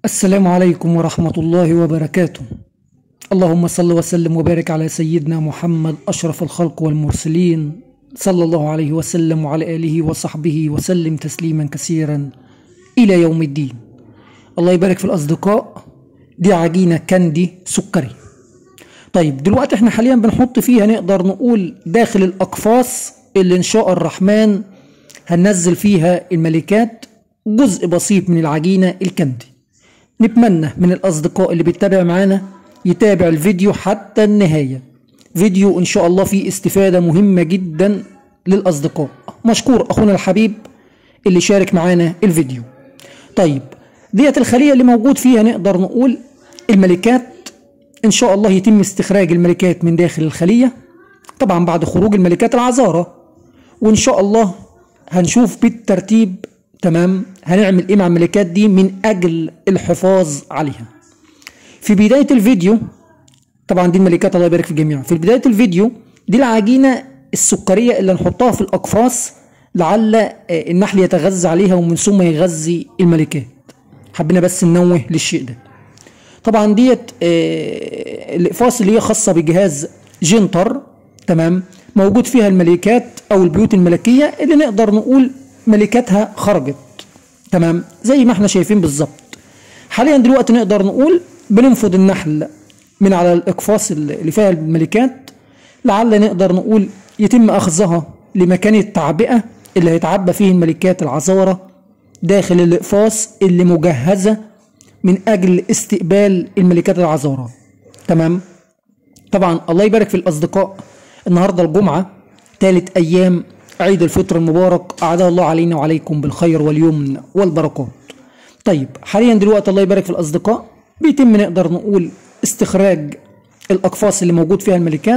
السلام عليكم ورحمة الله وبركاته اللهم صل وسلم وبارك على سيدنا محمد أشرف الخلق والمرسلين صلى الله عليه وسلم وعلى آله وصحبه وسلم تسليما كثيرا إلى يوم الدين الله يبارك في الأصدقاء دي عجينة كاندي سكري طيب دلوقتي احنا حاليا بنحط فيها نقدر نقول داخل الأقفاص اللي إن شاء الرحمن هننزل فيها الملكات جزء بسيط من العجينة الكاندي نتمنى من الأصدقاء اللي بيتابع معانا يتابع الفيديو حتى النهاية فيديو إن شاء الله فيه استفادة مهمة جدا للأصدقاء مشكور أخونا الحبيب اللي شارك معانا الفيديو طيب ديت الخلية اللي موجود فيها نقدر نقول الملكات إن شاء الله يتم استخراج الملكات من داخل الخلية طبعا بعد خروج الملكات العذارى وإن شاء الله هنشوف بالترتيب تمام هنعمل ايه مع الملكات دي من اجل الحفاظ عليها في بدايه الفيديو طبعا دي الملكات الله يبارك في الجميع في بدايه الفيديو دي العجينه السكريه اللي هنحطها في الاقفاص لعل آه، النحل يتغذى عليها ومن ثم يغذي الملكات حبينا بس ننوه للشيء ده طبعا ديت آه، الاقفاص اللي هي خاصه بجهاز جنتر تمام موجود فيها الملكات او البيوت الملكيه اللي نقدر نقول ملكاتها خرجت تمام زي ما احنا شايفين بالظبط حاليا دلوقتي نقدر نقول بننفض النحل من على الاقفاص اللي فيها الملكات لعل نقدر نقول يتم اخذها لمكان التعبئه اللي هيتعبى فيه الملكات العذاره داخل الاقفاص اللي مجهزه من اجل استقبال الملكات العذاره تمام طبعا الله يبارك في الاصدقاء النهارده الجمعه ثالث ايام عيد الفطر المبارك أعاد الله علينا وعليكم بالخير واليمن والبركات طيب حاليا دلوقتي الله يبارك في الأصدقاء بيتم نقدر نقول استخراج الأقفاص اللي موجود فيها الملكات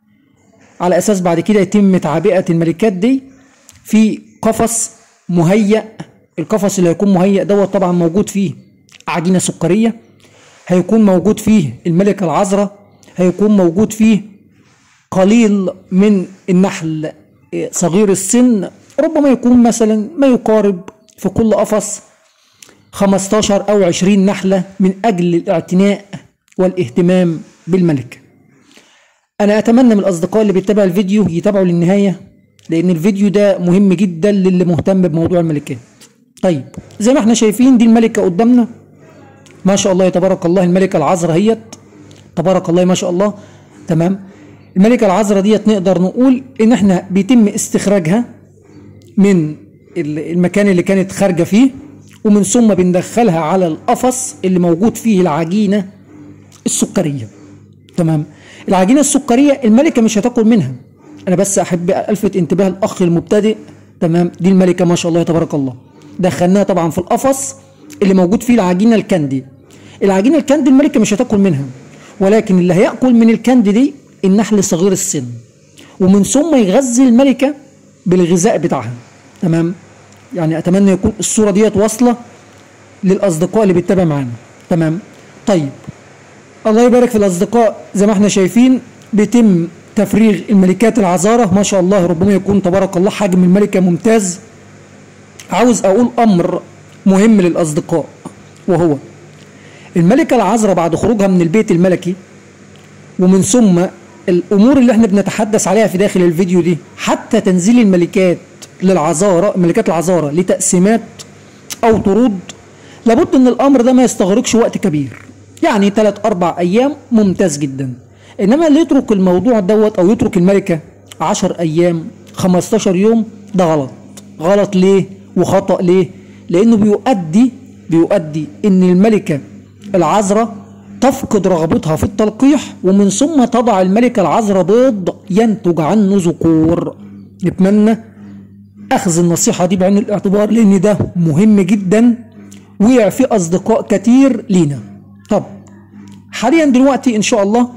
على أساس بعد كده يتم تعبئة الملكات دي في قفص مهيأ القفص اللي هيكون مهيأ دوت طبعا موجود فيه عجينة سكرية هيكون موجود فيه الملكة العذراء هيكون موجود فيه قليل من النحل صغير السن ربما يكون مثلا ما يقارب في كل قفص 15 أو 20 نحلة من أجل الاعتناء والاهتمام بالملك أنا أتمنى من الأصدقاء اللي بيتابع الفيديو يتابعوا للنهاية لأن الفيديو ده مهم جدا للي مهتم بموضوع الملكات طيب زي ما احنا شايفين دي الملكة قدامنا ما شاء الله تبارك الله الملكة العذراء هيت تبارك الله ما شاء الله تمام الملكة العذراء ديت نقدر نقول ان احنا بيتم استخراجها من المكان اللي كانت خارجة فيه ومن ثم بندخلها على القفص اللي موجود فيه العجينة السكرية تمام العجينة السكرية الملكة مش هتاكل منها انا بس احب الفت انتباه الاخ المبتدئ تمام دي الملكة ما شاء الله تبارك الله دخلناها طبعا في القفص اللي موجود فيه العجينة الكاندي العجينة الكاندي الملكة مش هتاكل منها ولكن اللي هياكل من الكاندي دي النحل صغير السن ومن ثم يغذي الملكة بالغذاء بتاعها تمام يعني اتمنى يكون الصورة ديت واصلة للاصدقاء اللي بيتابع معانا تمام طيب الله يبارك في الاصدقاء زي ما احنا شايفين بيتم تفريغ الملكات العذارة ما شاء الله ربما يكون تبارك الله حجم الملكة ممتاز عاوز اقول امر مهم للاصدقاء وهو الملكة العذراء بعد خروجها من البيت الملكي ومن ثم الامور اللي احنا بنتحدث عليها في داخل الفيديو دي حتى تنزيل الملكات للعذارى ملكات العذارى لتقسيمات او طرود لابد ان الامر ده ما يستغرقش وقت كبير يعني 3 4 ايام ممتاز جدا انما اللي يترك الموضوع دوت او يترك الملكه 10 ايام 15 يوم ده غلط غلط ليه وخطا ليه لانه بيؤدي بيؤدي ان الملكه العذراء تفقد رغبتها في التلقيح ومن ثم تضع الملكة العذراء بيض ينتج عنه ذكور نتمنى أخذ النصيحة دي بعين الاعتبار لأن ده مهم جدا وقع في أصدقاء كتير لينا طب حاليا دلوقتي إن شاء الله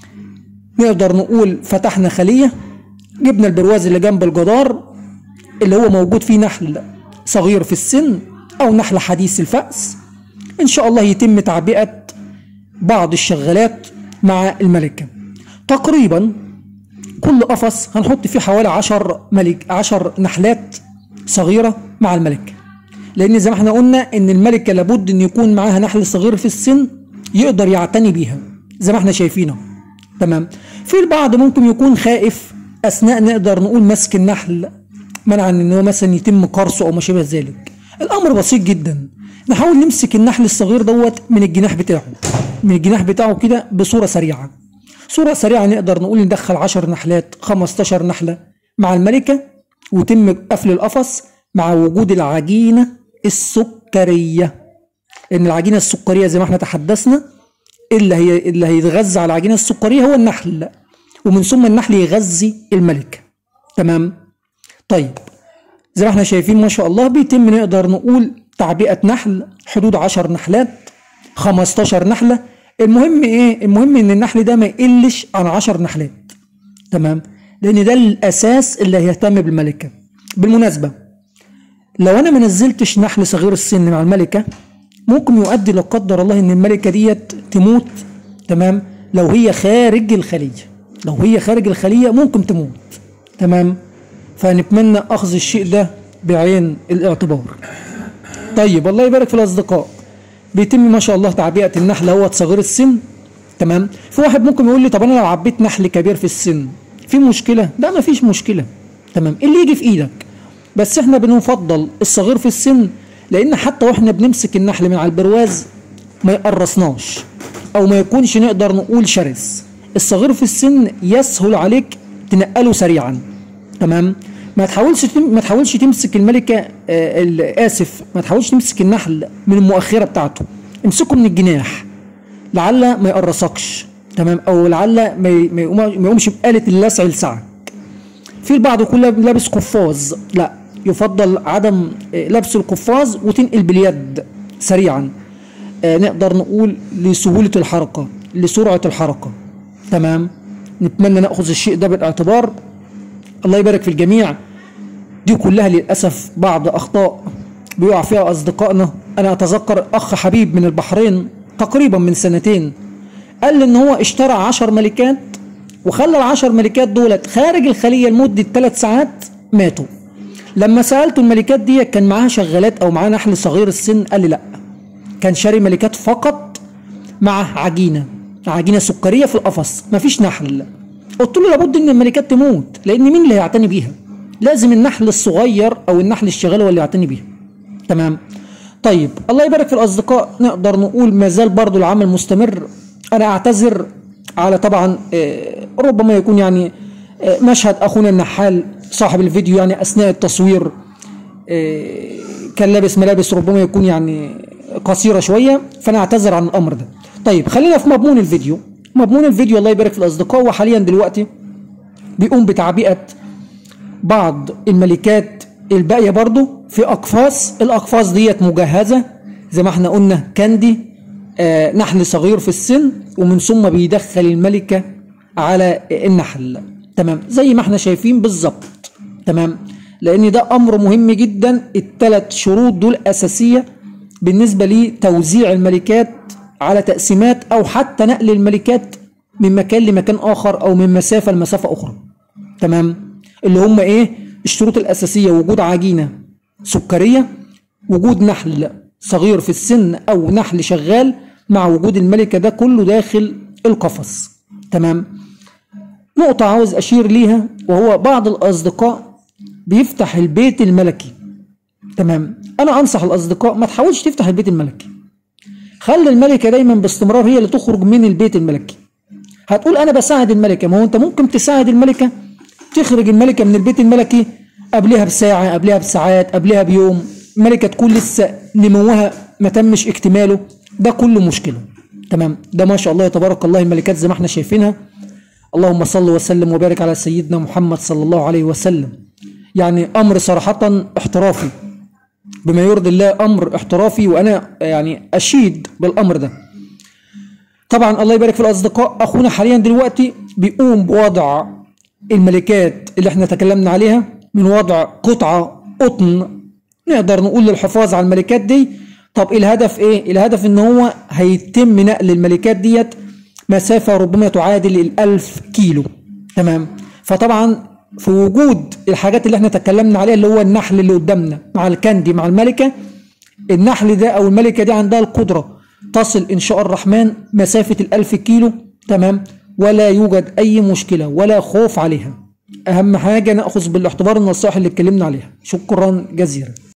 نقدر نقول فتحنا خلية جبنا البرواز اللي جنب الجدار اللي هو موجود فيه نحل صغير في السن أو نحل حديث الفأس إن شاء الله يتم تعبئة بعض الشغالات مع الملكة تقريبا كل قفص هنحط فيه حوالي عشر ملك عشر نحلات صغيرة مع الملكة لان زي ما احنا قلنا ان الملكه لابد ان يكون معاها نحل صغير في السن يقدر يعتني بيها زي ما احنا شايفينه تمام في البعض ممكن يكون خائف اثناء نقدر نقول مسك النحل منعا ان هو مثلا يتم قرصه او ما شابه ذلك الامر بسيط جدا نحاول نمسك النحل الصغير دوت من الجناح بتاعه من الجناح بتاعه كده بصوره سريعه صوره سريعه نقدر نقول ندخل 10 نحلات 15 نحله مع الملكه ويتم قفل القفص مع وجود العجينه السكريه لان العجينه السكريه زي ما احنا تحدثنا اللي هي اللي هيتغذى على العجينه السكريه هو النحل ومن ثم النحل يغذي الملكه تمام طيب زي ما احنا شايفين ما شاء الله بيتم نقدر نقول تعبئه نحل حدود 10 نحلات 15 نحله المهم ايه المهم ان النحل ده ما يقلش عن 10 نحلات تمام لان ده الاساس اللي هيهتم بالملكه بالمناسبه لو انا ما نزلتش نحل صغير السن مع الملكه ممكن يؤدي لا قدر الله ان الملكه ديت تموت تمام لو هي خارج الخليه لو هي خارج الخليه ممكن تموت تمام فنتمنى اخذ الشيء ده بعين الاعتبار طيب الله يبارك في الاصدقاء بيتم ما شاء الله تعبئه النحل اهوت صغير السن تمام في واحد ممكن يقول لي طب انا لو عبيت نحل كبير في السن في مشكله لا ما فيش مشكله تمام اللي يجي في ايدك بس احنا بنفضل الصغير في السن لان حتى واحنا بنمسك النحل من على البرواز ما يقرصناش او ما يكونش نقدر نقول شرس الصغير في السن يسهل عليك تنقله سريعا تمام ما تحاولش تم... ما تحاولش تمسك الملكه آه اسف ما تحاولش تمسك النحل من المؤخره بتاعته امسكه من الجناح لعل ما يقرصكش تمام او لعل ما ي... ما يقومش بآلة اللسع لسعك في البعض يكون لابس قفاز لا يفضل عدم لبس القفاز وتنقل باليد سريعا آه نقدر نقول لسهولة الحركة لسرعة الحركة تمام نتمنى نأخذ الشيء ده بالاعتبار الله يبارك في الجميع دي كلها للأسف بعض أخطاء بيقع فيها أصدقائنا أنا أتذكر أخ حبيب من البحرين تقريبا من سنتين قال لي إن هو اشترى عشر ملكات وخلى العشر ملكات دولت خارج الخلية لمدة ثلاث ساعات ماتوا لما سألته الملكات دي كان معاها شغالات أو معاها نحل صغير السن قال لي لأ كان شاري ملكات فقط مع عجينة عجينة سكرية في القفص مفيش نحل قلت له لابد ان الملكات تموت لان مين اللي هيعتني بيها لازم النحل الصغير او النحل الشغال هو اللي يعتني بيها تمام طيب الله يبارك في الاصدقاء نقدر نقول ما زال برضو العمل مستمر انا اعتذر على طبعا ربما يكون يعني مشهد اخونا النحال صاحب الفيديو يعني اثناء التصوير كان لابس ملابس ربما يكون يعني قصيره شويه فانا اعتذر عن الامر ده طيب خلينا في مضمون الفيديو مضمون الفيديو الله يبارك في الاصدقاء وحاليا دلوقتي بيقوم بتعبئه بعض الملكات الباقيه برضو في اقفاص الاقفاص ديت مجهزه زي ما احنا قلنا كاندي آه نحل صغير في السن ومن ثم بيدخل الملكه على النحل تمام زي ما احنا شايفين بالظبط تمام لان ده امر مهم جدا الثلاث شروط دول اساسيه بالنسبه لتوزيع الملكات على تقسيمات او حتى نقل الملكات من مكان لمكان اخر او من مسافه لمسافه اخرى تمام اللي هم ايه الشروط الاساسيه وجود عجينه سكريه وجود نحل صغير في السن او نحل شغال مع وجود الملكه ده كله داخل القفص تمام نقطه عاوز اشير ليها وهو بعض الاصدقاء بيفتح البيت الملكي تمام انا انصح الاصدقاء ما تحاولش تفتح البيت الملكي خلي الملكه دايما باستمرار هي اللي تخرج من البيت الملكي هتقول انا بساعد الملكه ما هو انت ممكن تساعد الملكه تخرج الملكه من البيت الملكي قبلها بساعه قبلها بساعات قبلها بيوم الملكه تكون لسه نموها ما تمش اكتماله ده كله مشكله تمام ده ما شاء الله تبارك الله الملكات زي ما احنا شايفينها اللهم صل وسلم وبارك على سيدنا محمد صلى الله عليه وسلم يعني امر صراحه احترافي بما يرضي الله امر احترافي وانا يعني اشيد بالامر ده طبعا الله يبارك في الاصدقاء اخونا حاليا دلوقتي بيقوم بوضع الملكات اللي احنا تكلمنا عليها من وضع قطعه قطن نقدر نقول للحفاظ على الملكات دي طب الهدف ايه الهدف ان هو هيتم نقل الملكات ديت مسافة ربما تعادل الألف كيلو تمام فطبعا في وجود الحاجات اللي احنا تكلمنا عليها اللي هو النحل اللي قدامنا مع الكندي مع الملكة النحل ده او الملكة دي عندها القدرة تصل ان شاء الرحمن مسافة الالف كيلو تمام ولا يوجد اي مشكلة ولا خوف عليها اهم حاجة نأخذ بالاعتبار النصائح اللي اتكلمنا عليها شكرا جزيلا